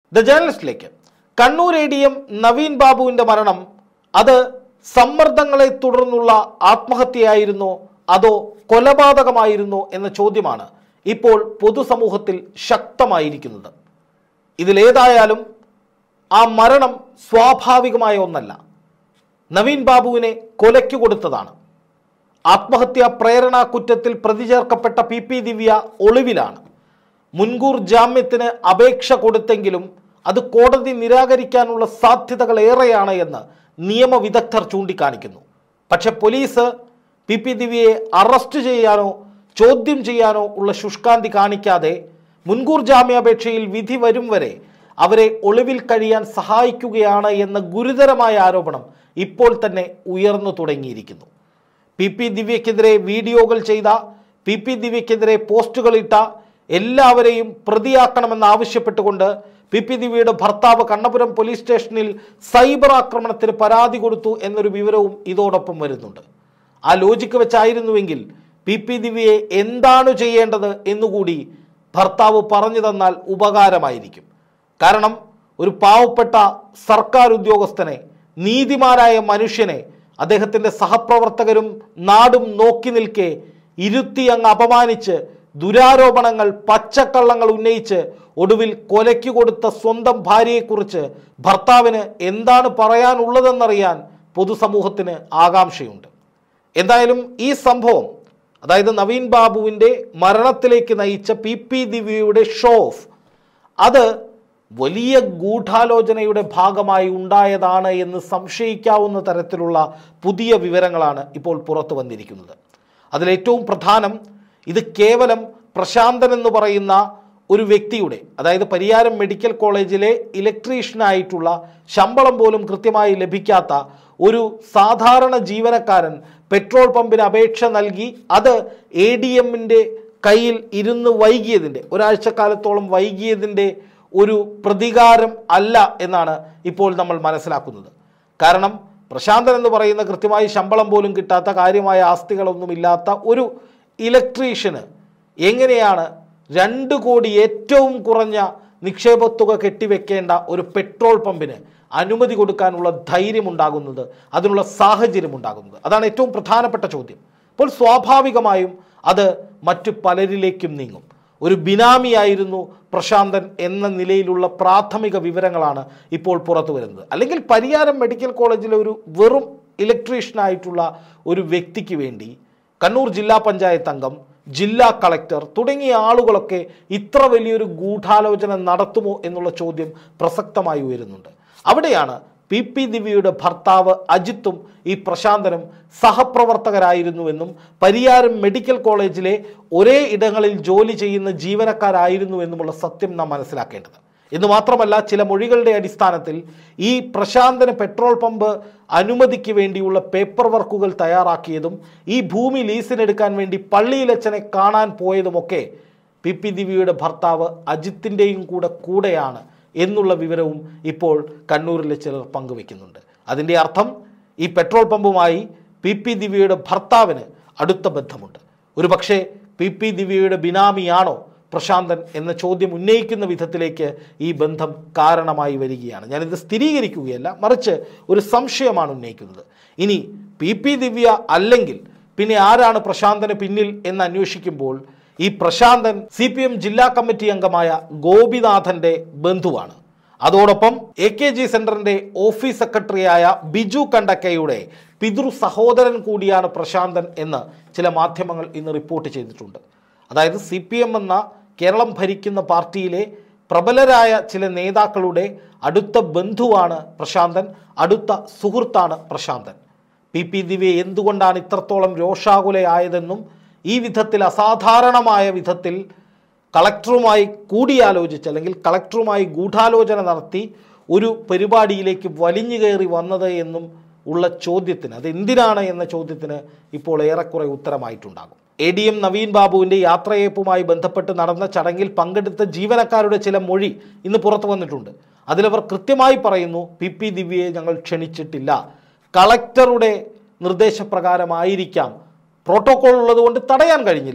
the ജേർണലിസ്റ്റിലേക്ക് Kannur A D M Naveen ബാബുവിന്റെ മരണം അത് സമ്മർദ്ദങ്ങളെ തുടർന്നുള്ള ആത്മഹത്യയായിരുന്നോ അതോ കൊലപാതകമായിരുന്നോ എന്ന ചോദ്യമാണ് ഇപ്പോൾ പൊതുസമൂഹത്തിൽ ശക്തമായിരിക്കുന്നത് ഇതിലേതായാലും ആ മരണം സ്വാഭാവികമായ ഒന്നല്ല നവീൻ ബാബുവിനെ കൊലയ്ക്ക് കൊടുത്തതാണ് ആത്മഹത്യാ പ്രേരണാ കുറ്റത്തിൽ പ്രതി ചേർക്കപ്പെട്ട പി പി ദിവ്യ ഒളിവിലാണ് മുൻകൂർ ജാമ്യത്തിന് അപേക്ഷ കൊടുത്തെങ്കിലും അത് കോടതി നിരാകരിക്കാനുള്ള സാധ്യതകൾ ഏറെയാണ് എന്ന് നിയമവിദഗ്ധർ ചൂണ്ടിക്കാണിക്കുന്നു പക്ഷെ പോലീസ് പി പി ദിവ്യയെ അറസ്റ്റ് ചെയ്യാനോ ചോദ്യം ചെയ്യാനോ ഉള്ള ശുഷ്കാന്തി കാണിക്കാതെ മുൻകൂർ ജാമ്യാപേക്ഷയിൽ വിധി വരും വരെ അവരെ ഒളിവിൽ കഴിയാൻ സഹായിക്കുകയാണ് എന്ന ഗുരുതരമായ ആരോപണം ഇപ്പോൾ തന്നെ ഉയർന്നു തുടങ്ങിയിരിക്കുന്നു പി പി ദിവ്യക്കെതിരെ വീഡിയോകൾ ചെയ്ത പി പി ദിവ്യക്കെതിരെ പോസ്റ്റുകൾ ഇട്ട എല്ലാവരെയും പ്രതിയാക്കണമെന്ന് ആവശ്യപ്പെട്ടുകൊണ്ട് പി പി ദിവ്യയുടെ ഭർത്താവ് കണ്ണപുരം പോലീസ് സ്റ്റേഷനിൽ സൈബർ ആക്രമണത്തിന് പരാതി കൊടുത്തു എന്നൊരു വിവരവും ഇതോടൊപ്പം വരുന്നുണ്ട് ആ ലോജിക്ക് വെച്ചായിരുന്നുവെങ്കിൽ പി പി ദിവ്യയെ എന്താണ് ചെയ്യേണ്ടത് എന്നുകൂടി ഭർത്താവ് പറഞ്ഞു തന്നാൽ ഉപകാരമായിരിക്കും കാരണം ഒരു പാവപ്പെട്ട സർക്കാർ ഉദ്യോഗസ്ഥനെ നീതിമാനായ മനുഷ്യനെ അദ്ദേഹത്തിൻ്റെ സഹപ്രവർത്തകരും നാടും നോക്കി നിൽക്കെ ഇരുത്തി അങ്ങ് അപമാനിച്ച് ദുരാരോപണങ്ങൾ പച്ചക്കള്ളങ്ങൾ ഉന്നയിച്ച് ഒടുവിൽ കൊലയ്ക്ക് കൊടുത്ത സ്വന്തം ഭാര്യയെക്കുറിച്ച് ഭർത്താവിന് എന്താണ് പറയാനുള്ളതെന്നറിയാൻ പൊതുസമൂഹത്തിന് ആകാംക്ഷയുണ്ട് എന്തായാലും ഈ സംഭവം അതായത് നവീൻ ബാബുവിൻ്റെ മരണത്തിലേക്ക് നയിച്ച പി പി ദിവ്യയുടെ ഷോ ഓഫ് അത് വലിയ ഗൂഢാലോചനയുടെ ഭാഗമായി ഉണ്ടായതാണ് എന്ന് സംശയിക്കാവുന്ന തരത്തിലുള്ള പുതിയ വിവരങ്ങളാണ് ഇപ്പോൾ പുറത്തു വന്നിരിക്കുന്നത് അതിലേറ്റവും പ്രധാനം ഇത് കേവലം പ്രശാന്തൻ എന്ന് പറയുന്ന ഒരു വ്യക്തിയുടെ അതായത് പരിയാരം മെഡിക്കൽ കോളേജിലെ ഇലക്ട്രീഷ്യനായിട്ടുള്ള ശമ്പളം പോലും കൃത്യമായി ലഭിക്കാത്ത ഒരു സാധാരണ ജീവനക്കാരൻ പെട്രോൾ പമ്പിന് അപേക്ഷ നൽകി അത് എ ഡി എമ്മിൻ്റെ കയ്യിൽ ഇരുന്ന് വൈകിയതിൻ്റെ ഒരാഴ്ചക്കാലത്തോളം വൈകിയതിൻ്റെ ഒരു പ്രതികാരം അല്ല എന്നാണ് ഇപ്പോൾ നമ്മൾ മനസ്സിലാക്കുന്നത് കാരണം പ്രശാന്തൻ എന്ന് പറയുന്ന കൃത്യമായി ശമ്പളം പോലും കിട്ടാത്ത കാര്യമായ ആസ്തികളൊന്നുമില്ലാത്ത ഒരു ഇലക്ട്രീഷ്യന് എങ്ങനെയാണ് രണ്ട് കോടി ഏറ്റവും കുറഞ്ഞ നിക്ഷേപത്തുക കെട്ടിവെക്കേണ്ട ഒരു പെട്രോൾ പമ്പിന് അനുമതി കൊടുക്കാനുള്ള ധൈര്യം ഉണ്ടാകുന്നത് അതിനുള്ള സാഹചര്യം ഉണ്ടാകുന്നത് അതാണ് ഏറ്റവും പ്രധാനപ്പെട്ട ചോദ്യം അപ്പോൾ സ്വാഭാവികമായും അത് മറ്റു പലരിലേക്കും നീങ്ങും ഒരു ബിനാമിയായിരുന്നു പ്രശാന്തൻ എന്ന നിലയിലുള്ള പ്രാഥമിക വിവരങ്ങളാണ് ഇപ്പോൾ പുറത്തു വരുന്നത് അല്ലെങ്കിൽ പരിയാരം മെഡിക്കൽ കോളേജിലെ ഒരു വെറും ഇലക്ട്രീഷ്യനായിട്ടുള്ള ഒരു വ്യക്തിക്ക് വേണ്ടി കണ്ണൂർ ജില്ലാ പഞ്ചായത്ത് അംഗം ജില്ലാ കളക്ടർ തുടങ്ങിയ ആളുകളൊക്കെ ഇത്ര വലിയൊരു ഗൂഢാലോചന നടത്തുമോ എന്നുള്ള ചോദ്യം പ്രസക്തമായി ഉയരുന്നുണ്ട് അവിടെയാണ് പി പി ദിവ്യയുടെ ഭർത്താവ് അജിത്തും ഈ പ്രശാന്തനും സഹപ്രവർത്തകരായിരുന്നുവെന്നും പരിയാരം മെഡിക്കൽ കോളേജിലെ ഒരേ ഇടങ്ങളിൽ ജോലി ചെയ്യുന്ന ജീവനക്കാരായിരുന്നുവെന്നുമുള്ള സത്യം നാം മനസ്സിലാക്കേണ്ടത് എന്ന് മാത്രമല്ല ചില മൊഴികളുടെ അടിസ്ഥാനത്തിൽ ഈ പ്രശാന്തന് പെട്രോൾ പമ്പ് അനുമതിക്ക് വേണ്ടിയുള്ള പേപ്പർ വർക്കുകൾ തയ്യാറാക്കിയതും ഈ ഭൂമി ലീസിനെടുക്കാൻ വേണ്ടി പള്ളിയിലച്ചനെ കാണാൻ പോയതുമൊക്കെ പി പി ദിവ്യയുടെ ഭർത്താവ് അജിത്തിൻ്റെയും കൂടെ കൂടെയാണ് എന്നുള്ള വിവരവും ഇപ്പോൾ കണ്ണൂരിലെ ചിലർ പങ്കുവെക്കുന്നുണ്ട് അതിൻ്റെ അർത്ഥം ഈ പെട്രോൾ പമ്പുമായി പി പി ദിവ്യയുടെ ഭർത്താവിന് അടുത്ത ബന്ധമുണ്ട് ഒരുപക്ഷെ പി പി ദിവ്യയുടെ ബിനാമിയാണോ പ്രശാന്തൻ എന്ന ചോദ്യം ഉന്നയിക്കുന്ന വിധത്തിലേക്ക് ഈ ബന്ധം കാരണമായി വരികയാണ് ഞാനിത് സ്ഥിരീകരിക്കുകയല്ല മറിച്ച് ഒരു സംശയമാണ് ഉന്നയിക്കുന്നത് ഇനി പി പി ദിവ്യ അല്ലെങ്കിൽ പിന്നെ ആരാണ് പ്രശാന്തന് പിന്നിൽ എന്ന് അന്വേഷിക്കുമ്പോൾ ഈ പ്രശാന്തൻ സി പി എം ജില്ലാ കമ്മിറ്റി അംഗമായ ഗോപിനാഥന്റെ ബന്ധുവാണ് അതോടൊപ്പം എ കെ ജി സെന്ററിന്റെ ഓഫീസ് സെക്രട്ടറിയായ ബിജു കണ്ടക്കയുടെ പിതൃ സഹോദരൻ കൂടിയാണ് പ്രശാന്തൻ എന്ന് ചില മാധ്യമങ്ങൾ ഇന്ന് റിപ്പോർട്ട് ചെയ്തിട്ടുണ്ട് അതായത് സി പി എം എന്ന കേരളം ഭരിക്കുന്ന പാർട്ടിയിലെ പ്രബലരായ ചില നേതാക്കളുടെ അടുത്ത ബന്ധുവാണ് പ്രശാന്തൻ അടുത്ത സുഹൃത്താണ് പ്രശാന്തൻ പി പി ദിവ്യ എന്തുകൊണ്ടാണ് ഇത്രത്തോളം രോഷാകുലയായതെന്നും ഈ വിധത്തിൽ അസാധാരണമായ വിധത്തിൽ കളക്ടറുമായി കൂടിയാലോചിച്ച് അല്ലെങ്കിൽ കളക്ടറുമായി ഗൂഢാലോചന നടത്തി ഒരു പരിപാടിയിലേക്ക് വലിഞ്ഞു കയറി വന്നത് എന്നും ഉള്ള ചോദ്യത്തിന് അത് എന്തിനാണ് എന്ന ചോദ്യത്തിന് ഇപ്പോൾ ഏറെക്കുറെ ഉത്തരമായിട്ടുണ്ടാകും എ ഡി എം നവീൻ ബാബുവിൻ്റെ യാത്രയയപ്പുമായി ബന്ധപ്പെട്ട് നടന്ന ചടങ്ങിൽ പങ്കെടുത്ത ജീവനക്കാരുടെ ചില മൊഴി ഇന്ന് പുറത്തു വന്നിട്ടുണ്ട് അതിലവർ കൃത്യമായി പറയുന്നു പി പി ദിവ്യയെ ഞങ്ങൾ ക്ഷണിച്ചിട്ടില്ല കളക്ടറുടെ നിർദ്ദേശപ്രകാരമായിരിക്കാം പ്രോട്ടോകോൾ ഉള്ളതുകൊണ്ട് തടയാൻ കഴിഞ്ഞില്ല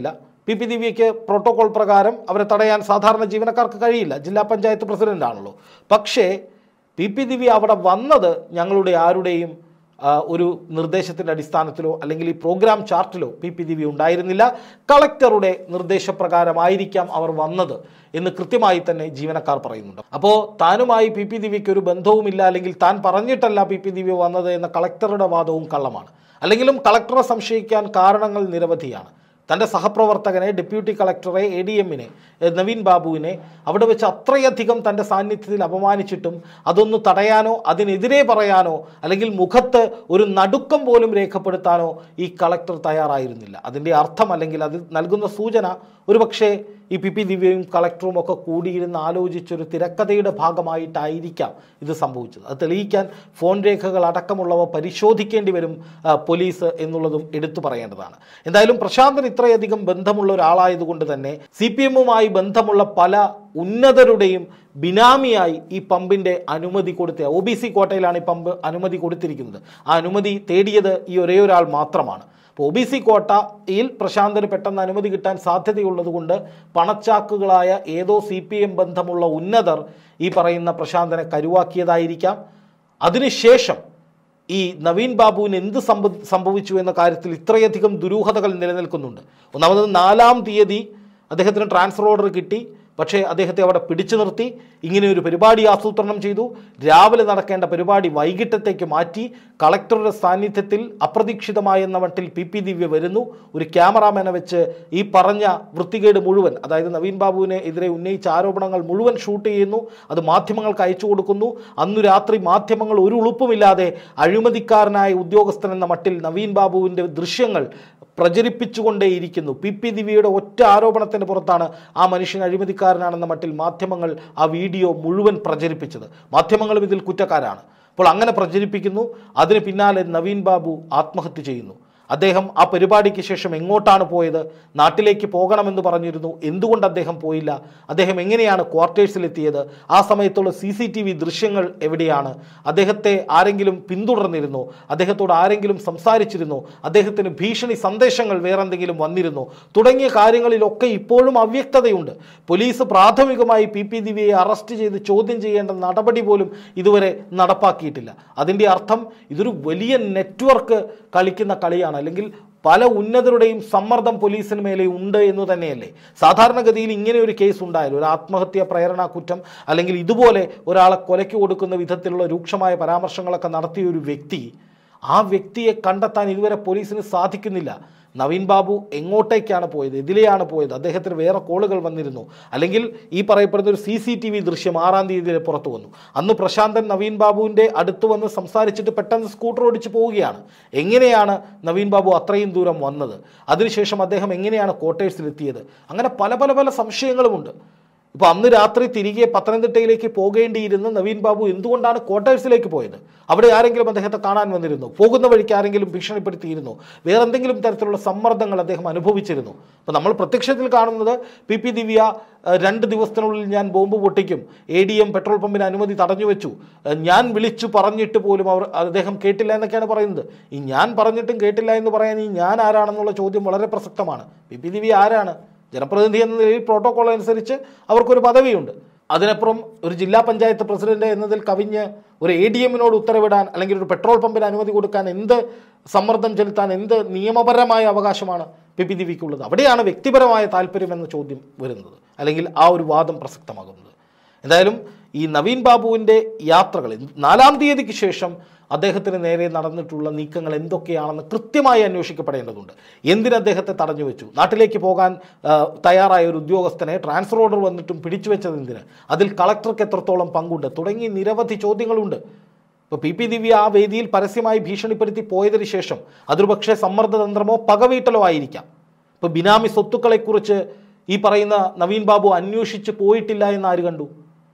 പി പി ദിവ്യയ്ക്ക് പ്രോട്ടോകോൾ പ്രകാരം അവരെ തടയാൻ സാധാരണ ജീവനക്കാർക്ക് കഴിയില്ല ജില്ലാ പഞ്ചായത്ത് പ്രസിഡന്റ് ആണല്ലോ പക്ഷേ പി പി ദിവ്യ അവിടെ വന്നത് ഞങ്ങളുടെ ആരുടെയും ആ, ഒരു നിർദ്ദേശത്തിൻ്റെ അടിസ്ഥാനത്തിലോ അല്ലെങ്കിൽ ഈ പ്രോഗ്രാം ചാർട്ടിലോ പി പി ദിവ്യ ഉണ്ടായിരുന്നില്ല കളക്ടറുടെ നിർദ്ദേശപ്രകാരമായിരിക്കാം അവർ വന്നത് എന്ന് കൃത്യമായി തന്നെ ജീവനക്കാർ പറയുന്നുണ്ട് അപ്പോൾ താനുമായി പി പി ദിവ്യയ്ക്ക് ഒരു ബന്ധവുമില്ല അല്ലെങ്കിൽ താൻ പറഞ്ഞിട്ടല്ല പി പി ദിവ്യ വന്നത് എന്ന കളക്ടറുടെ വാദവും കള്ളമാണ് അല്ലെങ്കിലും കളക്ടറെ സംശയിക്കാൻ കാരണങ്ങൾ നിരവധിയാണ് തൻ്റെ സഹപ്രവർത്തകനെ ഡെപ്യൂട്ടി കളക്ടറെ എ ഡി എമ്മിനെ നവീൻ ബാബുവിനെ അവിടെ വെച്ച് അത്രയധികം തൻ്റെ സാന്നിധ്യത്തിൽ അപമാനിച്ചിട്ടും അതൊന്ന് തടയാനോ അതിനെതിരെ പറയാനോ അല്ലെങ്കിൽ മുഖത്ത് ഒരു നടുക്കം പോലും രേഖപ്പെടുത്താനോ ഈ കളക്ടർ തയ്യാറായിരുന്നില്ല അതിൻ്റെ അർത്ഥം അല്ലെങ്കിൽ അത് നൽകുന്ന സൂചന ഒരുപക്ഷേ ഈ പി പി ദിവ്യയും കളക്ടറും ഒക്കെ കൂടിയിരുന്ന് ആലോചിച്ചൊരു തിരക്കഥയുടെ ഭാഗമായിട്ടായിരിക്കാം ഇത് സംഭവിച്ചത് അത് തെളിയിക്കാൻ ഫോൺ രേഖകൾ അടക്കമുള്ളവ പരിശോധിക്കേണ്ടി വരും ആ, പോലീസ് എന്നുള്ളതും എടുത്തു പറയേണ്ടതാണ് എന്തായാലും പ്രശാന്തൻ ഇത്രയധികം ബന്ധമുള്ള ഒരാളായതുകൊണ്ട് തന്നെ സി പി എമ്മുമായി ബന്ധമുള്ള പല ഉന്നതരുടെയും ബിനാമിയായി ഈ പമ്പിൻ്റെ അനുമതി കൊടുത്ത ഒ ബി സി കോട്ടയിലാണ് ഈ പമ്പ് അനുമതി കൊടുത്തിരിക്കുന്നത് ആ അനുമതി തേടിയത് ഈ ഒരേ ഒരാൾ മാത്രമാണ് അപ്പോൾ ഒ ബി സി കോട്ടയിൽ പ്രശാന്തന് പെട്ടെന്ന് അനുമതി കിട്ടാൻ സാധ്യതയുള്ളതുകൊണ്ട് പണച്ചാക്കുകളായ ഏതോ സി പി എം ബന്ധമുള്ള ഉന്നതർ ഈ പറയുന്ന പ്രശാന്തനെ കരുവാക്കിയതായിരിക്കാം അതിനുശേഷം ഈ നവീൻ ബാബുവിന് എന്ത് സംഭ സംഭവിച്ചു എന്ന കാര്യത്തിൽ ഇത്രയധികം ദുരൂഹതകൾ നിലനിൽക്കുന്നുണ്ട് ഒന്നാമത് നാലാം തീയതി അദ്ദേഹത്തിന് ട്രാൻസ്ഫർ ഓർഡർ കിട്ടി പക്ഷേ അദ്ദേഹത്തെ അവിടെ പിടിച്ചു നിർത്തി ഇങ്ങനെ ഒരു പരിപാടി ആസൂത്രണം ചെയ്തു രാവിലെ നടക്കേണ്ട പരിപാടി വൈകിട്ടത്തേക്ക് മാറ്റി കളക്ടറുടെ സാന്നിധ്യത്തിൽ അപ്രതീക്ഷിതമായ എന്ന മട്ടിൽ പി പി ദിവ്യ വരുന്നു ഒരു ക്യാമറാമാനെ വെച്ച് ഈ പറഞ്ഞ വൃത്തികേട് മുഴുവൻ അതായത് നവീൻ ബാബുവിനെ എതിരെ ഉന്നയിച്ച ആരോപണങ്ങൾ മുഴുവൻ ഷൂട്ട് ചെയ്യുന്നു അത് മാധ്യമങ്ങൾക്ക് അയച്ചു കൊടുക്കുന്നു അന്നു രാത്രി മാധ്യമങ്ങൾ ഒരു ഉളുപ്പുമില്ലാതെ അഴിമതിക്കാരനായ ഉദ്യോഗസ്ഥൻ എന്ന മട്ടിൽ നവീൻ ബാബുവിൻ്റെ ദൃശ്യങ്ങൾ പ്രചരിപ്പിച്ചുകൊണ്ടേയിരിക്കുന്നു പി പി ദിവ്യയുടെ ഒറ്റ ആരോപണത്തിന് പുറത്താണ് ആ മനുഷ്യൻ അഴിമതിക്കാരനാണെന്ന മട്ടിൽ മാധ്യമങ്ങൾ ആ വീഡിയോ മുഴുവൻ പ്രചരിപ്പിച്ചത് മാധ്യമങ്ങളും ഇതിൽ കുറ്റക്കാരാണ് അപ്പോൾ അങ്ങനെ പ്രചരിപ്പിക്കുന്നു അതിന് പിന്നാലെ നവീൻ ബാബു ആത്മഹത്യ ചെയ്യുന്നു അദ്ദേഹം ആ പരിപാടിക്ക് ശേഷം എങ്ങോട്ടാണ് പോയത് നാട്ടിലേക്ക് പോകണമെന്ന് പറഞ്ഞിരുന്നു എന്തുകൊണ്ട് അദ്ദേഹം പോയില്ല അദ്ദേഹം എങ്ങനെയാണ് ക്വാർട്ടേഴ്സിലെത്തിയത് ആ സമയത്തുള്ള സി സി ടി വി ദൃശ്യങ്ങൾ എവിടെയാണ് അദ്ദേഹത്തെ ആരെങ്കിലും പിന്തുടർന്നിരുന്നോ അദ്ദേഹത്തോട് ആരെങ്കിലും സംസാരിച്ചിരുന്നോ അദ്ദേഹത്തിന് ഭീഷണി സന്ദേശങ്ങൾ വേറെന്തെങ്കിലും വന്നിരുന്നോ തുടങ്ങിയ കാര്യങ്ങളിലൊക്കെ ഇപ്പോഴും അവ്യക്തതയുണ്ട് പോലീസ് പ്രാഥമികമായി പി പി ദിവ്യയെ അറസ്റ്റ് ചെയ്ത് ചോദ്യം ചെയ്യേണ്ട നടപടി പോലും ഇതുവരെ നടപ്പാക്കിയിട്ടില്ല അതിൻ്റെ അർത്ഥം ഇതൊരു വലിയ നെറ്റ്വർക്ക് കളിക്കുന്ന കളിയാണ് അല്ലെങ്കിൽ പല ഉന്നതരുടെയും സമ്മർദ്ദം പോലീസിന് മേലെ ഉണ്ട് എന്ന് തന്നെയല്ലേ സാധാരണഗതിയിൽ ഇങ്ങനെ ഒരു കേസ് ഉണ്ടായാലും ഒരു ആത്മഹത്യ പ്രേരണ കുറ്റം അല്ലെങ്കിൽ ഇതുപോലെ ഒരാളെ കൊലയ്ക്ക് കൊടുക്കുന്ന വിധത്തിലുള്ള രൂക്ഷമായ പരാമർശങ്ങളൊക്കെ നടത്തിയ ഒരു വ്യക്തി ആ വ്യക്തിയെ കണ്ടെത്താൻ ഇതുവരെ പോലീസിന് സാധിക്കുന്നില്ല നവീൻ ബാബു എങ്ങോട്ടേക്കാണ് പോയത് ഇതിലെയാണ് പോയത് അദ്ദേഹത്തിന് വേറെ കോളുകൾ വന്നിരുന്നു അല്ലെങ്കിൽ ഈ പറയപ്പെടുന്ന ഒരു സി സി ടി വി ദൃശ്യം ആറാം തീയതി പുറത്തു വന്നു അന്ന് പ്രശാന്തൻ നവീൻ ബാബുവിൻ്റെ അടുത്ത് വന്ന് സംസാരിച്ചിട്ട് പെട്ടെന്ന് സ്കൂട്ടർ ഓടിച്ച് പോവുകയാണ് എങ്ങനെയാണ് നവീൻ ബാബു അത്രയും ദൂരം വന്നത് അതിനുശേഷം അദ്ദേഹം എങ്ങനെയാണ് ക്വാർട്ടേഴ്സിലെത്തിയത് അങ്ങനെ പല പല പല സംശയങ്ങളുമുണ്ട് ഇപ്പോൾ അന്ന് രാത്രി തിരികെ പത്തനംതിട്ടയിലേക്ക് പോകേണ്ടിയിരുന്ന നവീൻ ബാബു എന്തുകൊണ്ടാണ് ക്വാർട്ടേഴ്സിലേക്ക് പോയത് അവിടെ ആരെങ്കിലും അദ്ദേഹത്തെ കാണാൻ വന്നിരുന്നു പോകുന്ന വഴിക്ക് ആരെങ്കിലും ഭീഷണിപ്പെടുത്തിയിരുന്നു വേറെ എന്തെങ്കിലും തരത്തിലുള്ള സമ്മർദ്ദങ്ങൾ അദ്ദേഹം അനുഭവിച്ചിരുന്നു അപ്പോൾ നമ്മൾ പ്രത്യക്ഷത്തിൽ കാണുന്നത് പി പി ദിവ്യ ഏഹ്, രണ്ട് ദിവസത്തിനുള്ളിൽ ഞാൻ ബോംബ് പൊട്ടിക്കും എ ഡി എം പെട്രോൾ പമ്പിന് അനുമതി തടഞ്ഞു വെച്ചു ഏഹ്, ഞാൻ വിളിച്ചു പറഞ്ഞിട്ട് പോലും അവർ അദ്ദേഹം കേട്ടില്ല എന്നൊക്കെയാണ് പറയുന്നത് ഈ ഞാൻ പറഞ്ഞിട്ടും കേട്ടില്ല എന്ന് പറയാൻ ഈ ഞാൻ ആരാണെന്നുള്ള ചോദ്യം വളരെ പ്രസക്തമാണ് പി പി ദിവ്യ ആരാണ് ജനപ്രതിനിധി എന്ന നിലയിൽ പ്രോട്ടോകോൾ അനുസരിച്ച് അവർക്കൊരു പദവിയുണ്ട് അതിനപ്പുറം ഒരു ജില്ലാ പഞ്ചായത്ത് പ്രസിഡന്റ് എന്നതിൽ കവിഞ്ഞ് ഒരു എ ഡി എമ്മിനോട് ഉത്തരവിടാൻ അല്ലെങ്കിൽ ഒരു പെട്രോൾ പമ്പിന് അനുമതി കൊടുക്കാൻ എന്ത് സമ്മർദ്ദം ചെലുത്താൻ എന്ത് നിയമപരമായ അവകാശമാണ് പി പി ദിവ്യക്കുള്ളത് അവിടെയാണ് വ്യക്തിപരമായ താല്പര്യം എന്ന ചോദ്യം വരുന്നത് അല്ലെങ്കിൽ ആ ഒരു വാദം പ്രസക്തമാകുന്നത് എന്തായാലും ഈ നവീൻ ബാബുവിൻ്റെ യാത്രകൾ നാലാം തീയതിക്ക് ശേഷം അദ്ദേഹത്തിന് നേരെ നടന്നിട്ടുള്ള നീക്കങ്ങൾ എന്തൊക്കെയാണെന്ന് കൃത്യമായി അന്വേഷിക്കപ്പെടേണ്ടതുണ്ട് എന്തിന് അദ്ദേഹത്തെ തടഞ്ഞു വെച്ചു നാട്ടിലേക്ക് പോകാൻ ആ, തയ്യാറായ ഒരു ഉദ്യോഗസ്ഥനെ ട്രാൻസ്ഫർ ഓർഡർ വന്നിട്ടും പിടിച്ചു വെച്ചത് എന്തിന് അതിൽ കളക്ടർക്ക് എത്രത്തോളം പങ്കുണ്ട് തുടങ്ങി നിരവധി ചോദ്യങ്ങളുണ്ട് ഇപ്പോൾ പി പി ദിവ്യ ആ വേദിയിൽ പരസ്യമായി ഭീഷണിപ്പെടുത്തി പോയതിനു ശേഷം അതൊരു പക്ഷേ സമ്മർദ്ദതന്ത്രമോ പകവീട്ടലോ ആയിരിക്കാം ഇപ്പോൾ ബിനാമി സ്വത്തുക്കളെക്കുറിച്ച് ഈ പറയുന്ന നവീൻ ബാബു അന്വേഷിച്ച് പോയിട്ടില്ല എന്ന് ആര് കണ്ടു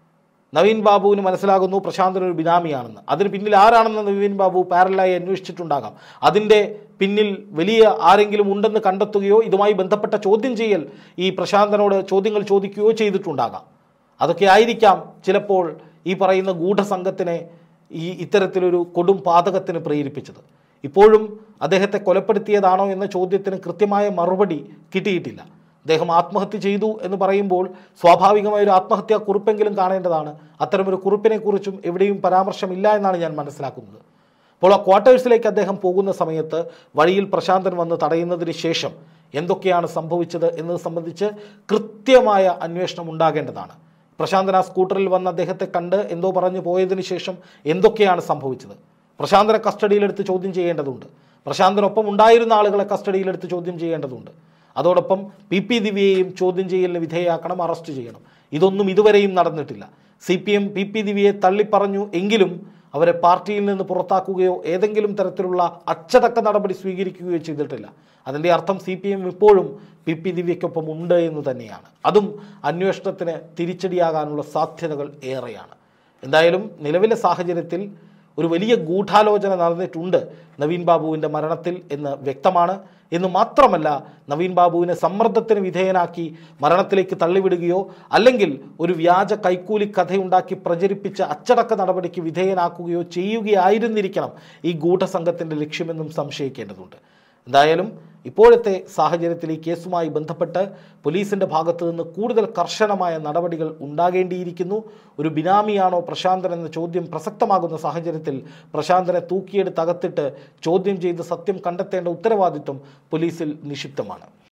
നവീൻ ബാബുവിന് മനസ്സിലാകുന്നു പ്രശാന്തൻ ഒരു ബിനാമിയാണെന്ന് അതിന് പിന്നിൽ ആരാണെന്ന് നവീൻ ബാബു പാരലായി അന്വേഷിച്ചിട്ടുണ്ടാകാം അതിൻ്റെ പിന്നിൽ വലിയ ആരെങ്കിലും ഉണ്ടെന്ന് കണ്ടെത്തുകയോ ഇതുമായി ബന്ധപ്പെട്ട ചോദ്യം ചെയ്യൽ ഈ പ്രശാന്തനോട് ചോദ്യങ്ങൾ ചോദിക്കുകയോ ചെയ്തിട്ടുണ്ടാകാം അതൊക്കെ ആയിരിക്കാം ചിലപ്പോൾ ഈ പറയുന്ന ഗൂഢസംഘത്തിനെ ഈ ഇത്തരത്തിലൊരു കൊടും പാതകത്തിന് പ്രേരിപ്പിച്ചത് ഇപ്പോഴും അദ്ദേഹത്തെ കൊലപ്പെടുത്തിയതാണോ എന്ന ചോദ്യത്തിന് കൃത്യമായ മറുപടി കിട്ടിയിട്ടില്ല അദ്ദേഹം ആത്മഹത്യ ചെയ്തു എന്ന് പറയുമ്പോൾ സ്വാഭാവികമായ ഒരു ആത്മഹത്യാ കുറിപ്പെങ്കിലും കാണേണ്ടതാണ് അത്തരമൊരു കുറിപ്പിനെ കുറിച്ചും എവിടെയും പരാമർശമില്ല എന്നാണ് ഞാൻ മനസ്സിലാക്കുന്നത് അപ്പോൾ ആ ക്വാർട്ടേഴ്സിലേക്ക് അദ്ദേഹം പോകുന്ന സമയത്ത് വഴിയിൽ പ്രശാന്തൻ വന്ന് തടയുന്നതിന് ശേഷം എന്തൊക്കെയാണ് സംഭവിച്ചത് എന്നത് സംബന്ധിച്ച് കൃത്യമായ അന്വേഷണം ഉണ്ടാകേണ്ടതാണ് പ്രശാന്തൻ ആ സ്കൂട്ടറിൽ വന്ന് അദ്ദേഹത്തെ കണ്ട് എന്തോ പറഞ്ഞു പോയതിന് ശേഷം എന്തൊക്കെയാണ് സംഭവിച്ചത് പ്രശാന്തനെ കസ്റ്റഡിയിലെടുത്ത് ചോദ്യം ചെയ്യേണ്ടതുണ്ട് പ്രശാന്തനൊപ്പം ഉണ്ടായിരുന്ന ആളുകളെ കസ്റ്റഡിയിലെടുത്ത് ചോദ്യം ചെയ്യേണ്ടതുണ്ട് അതോടൊപ്പം പി പി ദിവ്യയെയും ചോദ്യം ചെയ്യലിന് വിധേയമാക്കണം അറസ്റ്റ് ചെയ്യണം ഇതൊന്നും ഇതുവരെയും നടന്നിട്ടില്ല C P M P P ദിവ്യയെ തള്ളിപ്പറഞ്ഞു എങ്കിലും അവരെ പാർട്ടിയിൽ നിന്ന് പുറത്താക്കുകയോ ഏതെങ്കിലും തരത്തിലുള്ള അച്ചടക്ക നടപടി സ്വീകരിക്കുകയോ ചെയ്തിട്ടില്ല അതിൻ്റെ അർത്ഥം സി പി എം ഇപ്പോഴും പി പി ദിവ്യയ്ക്കൊപ്പം ഉണ്ട് എന്ന് തന്നെയാണ് അതും അന്വേഷണത്തിന് തിരിച്ചടിയാകാനുള്ള സാധ്യതകൾ ഏറെയാണ് എന്തായാലും നിലവിലെ സാഹചര്യത്തിൽ ഒരു വലിയ ഗൂഢാലോചന നടന്നിട്ടുണ്ട് നവീൻ ബാബുവിൻ്റെ മരണത്തിൽ എന്ന് വ്യക്തമാണ് എന്ന് മാത്രമല്ല നവീൻ ബാബുവിനെ സമ്മർദ്ദത്തിന് വിധേയനാക്കി മരണത്തിലേക്ക് തള്ളിവിടുകയോ അല്ലെങ്കിൽ ഒരു വ്യാജ കൈക്കൂലി കഥയുണ്ടാക്കി പ്രചരിപ്പിച്ച അച്ചടക്ക നടപടിക്ക് വിധേയനാക്കുകയോ ചെയ്യുകയായിരുന്നിരിക്കണം ഈ ഗൂഢസംഘത്തിൻ്റെ ലക്ഷ്യമെന്നും സംശയിക്കേണ്ടതുണ്ട് എന്തായാലും ഇപ്പോഴത്തെ സാഹചര്യത്തിൽ ഈ കേസുമായി ബന്ധപ്പെട്ട് പോലീസിൻ്റെ ഭാഗത്തു നിന്ന് കൂടുതൽ കർശനമായ നടപടികൾ ഉണ്ടാകേണ്ടിയിരിക്കുന്നു ഒരു ബിനാമിയാണോ പ്രശാന്തൻ എന്ന ചോദ്യം പ്രസക്തമാകുന്ന സാഹചര്യത്തിൽ പ്രശാന്തനെ തൂക്കിയെടുത്ത് അകത്തിട്ട് ചോദ്യം ചെയ്ത് സത്യം കണ്ടെത്തേണ്ട ഉത്തരവാദിത്വം പോലീസിൽ നിക്ഷിപ്തമാണ്